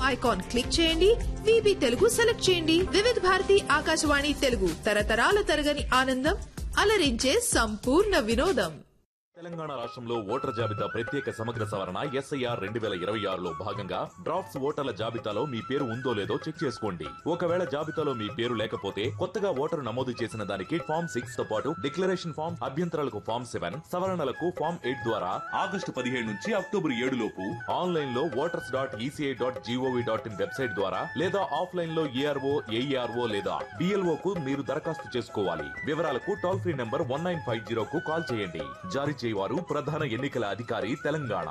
icon click చేయండి VB Telugu select చేయండి వివిధ భారతి ఆకాశవాణి తెలుగు తరతరాల తరగని ఆనందం అలరించే సంపూర్ణ వినోదం తెలంగాణ రాష్ట్రంలో ఓటర్ జాబితా ప్రత్యేక సమగ్ర సవరణ ఎస్ఐఆర్ రెండు వేల ఇరవై ఆరులో భాగంగా డ్రాఫ్ట్స్ ఓటర్ల జాబితాలో మీ పేరు ఉందో లేదో చెక్ చేసుకోండి ఒకవేళ జాబితాలో మీ పేరు లేకపోతే కొత్తగా ఓటరు నమోదు చేసిన దానికి ఫామ్ సిక్స్ తో పాటు డిక్లరేషన్ ఫామ్ అభ్యంతరాలకు ఫామ్ సెవెన్ సవరణలకు ఫామ్ ఎయిట్ ద్వారా ఆగస్టు పదిహేడు నుంచి అక్టోబర్ ఏడు లోపు ఆన్లైన్ లో voters dot ECI dot G O V dot in website ద్వారా లేదా ఆఫ్లైన్ లో ఏఆర్ఓ ఏఈఆర్ఓ లేదా డిఎల్ఓ కు మీరు దరఖాస్తు చేసుకోవాలి వివరాలకు toll free number one nine five zero కు కాల్ చేయండి జారీ చేయవారు ప్రధాన ఎన్నికల అధికారి తెలంగాణ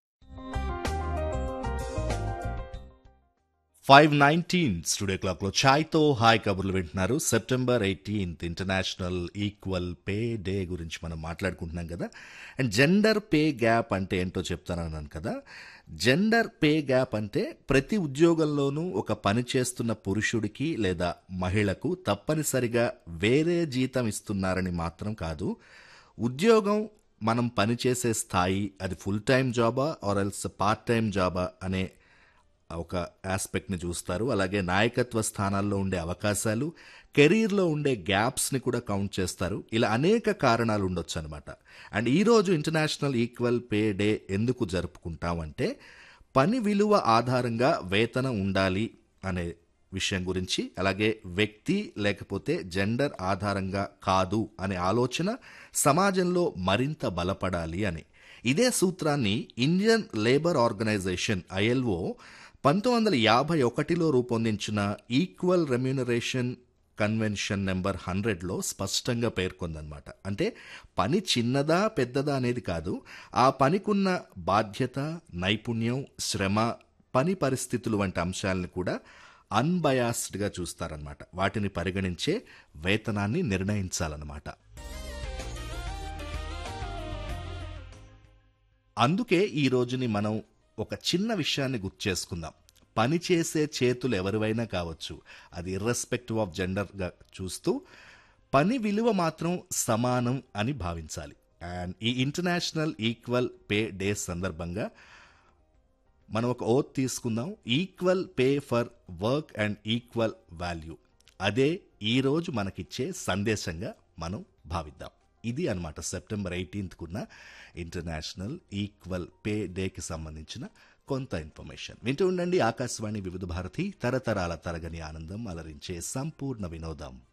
ఫైవ్ నైన్టీన్ స్టూడియో క్లాక్లో ఛాయ్తో హాయ్ కబుర్లు వింటున్నారు September eighteenth international equal pay day గురించి మనం మాట్లాడుకుంటున్నాం కదా అండ్ జెండర్ పే గ్యాప్ అంటే ఏంటో చెప్తానన్నాను కదా జెండర్ పే గ్యాప్ అంటే ప్రతి ఉద్యోగంలోనూ ఒక పని చేస్తున్న పురుషుడికి లేదా మహిళకు తప్పనిసరిగా వేరే జీతం ఇస్తున్నారని మాత్రం కాదు ఉద్యోగం మనం పనిచేసే స్థాయి అది ఫుల్ టైం జాబా ఆర్ ఎల్స్ పార్ట్ టైం జాబా అనే ఒక ఆస్పెక్ట్ని చూస్తారు అలాగే నాయకత్వ స్థానాల్లో ఉండే అవకాశాలు కెరీర్లో ఉండే గ్యాప్స్ని కూడా కౌంట్ చేస్తారు ఇలా అనేక కారణాలు ఉండొచ్చు అనమాట అండ్ ఈరోజు ఇంటర్నేషనల్ ఈక్వల్ పే డే ఎందుకు జరుపుకుంటామంటే పని విలువ ఆధారంగా వేతనం ఉండాలి అనే విషయం గురించి అలాగే వ్యక్తి లేకపోతే జెండర్ ఆధారంగా కాదు అనే ఆలోచన సమాజంలో మరింత బలపడాలి అని ఇదే సూత్రాన్ని ఇండియన్ లేబర్ ఆర్గనైజేషన్ ఐఎల్ఓ పంతొమ్మిది వందల యాభై ఒకటిలో రూపొందించిన ఈక్వల్ రెమ్యూనరేషన్ కన్వెన్షన్ నెంబర్ హండ్రెడ్లో స్పష్టంగా పేర్కొందనమాట అంటే పని చిన్నదా పెద్దదా అనేది కాదు ఆ పనికున్న బాధ్యత నైపుణ్యం శ్రమ పని పరిస్థితులు వంటి అంశాలను కూడా అన్బయాస్డ్గా చూస్తారనమాట వాటిని పరిగణించే వేతనాన్ని నిర్ణయించాలన్నమాట అందుకే ఈ రోజుని మనం ఒక చిన్న విషయాన్ని గుర్తు చేసుకుందాం పని చేసే చేతులు ఎవరివైనా కావచ్చు అది ఇర్రెస్పెక్టివ్ ఆఫ్ జెండర్గా చూస్తూ పని విలువ మాత్రం సమానం అని భావించాలి అండ్ ఈ ఇంటర్నేషనల్ ఈక్వల్ పే డే సందర్భంగా మనం ఒక ఓత్ తీసుకుందాం equal pay for work and equal value అదే ఈరోజు మనకిచ్చే సందేశంగా మనం భావిద్దాం ఇది అనమాట సెప్టెంబర్ ఎయిటీన్త్కున్న ఇంటర్నేషనల్ ఈక్వల్ పే డేకి సంబంధించిన కొంత ఇన్ఫర్మేషన్ వింటూ ఉండండి ఆకాశవాణి వివిధ భారతి తరతరాల తరగని ఆనందం అలరించే సంపూర్ణ వినోదం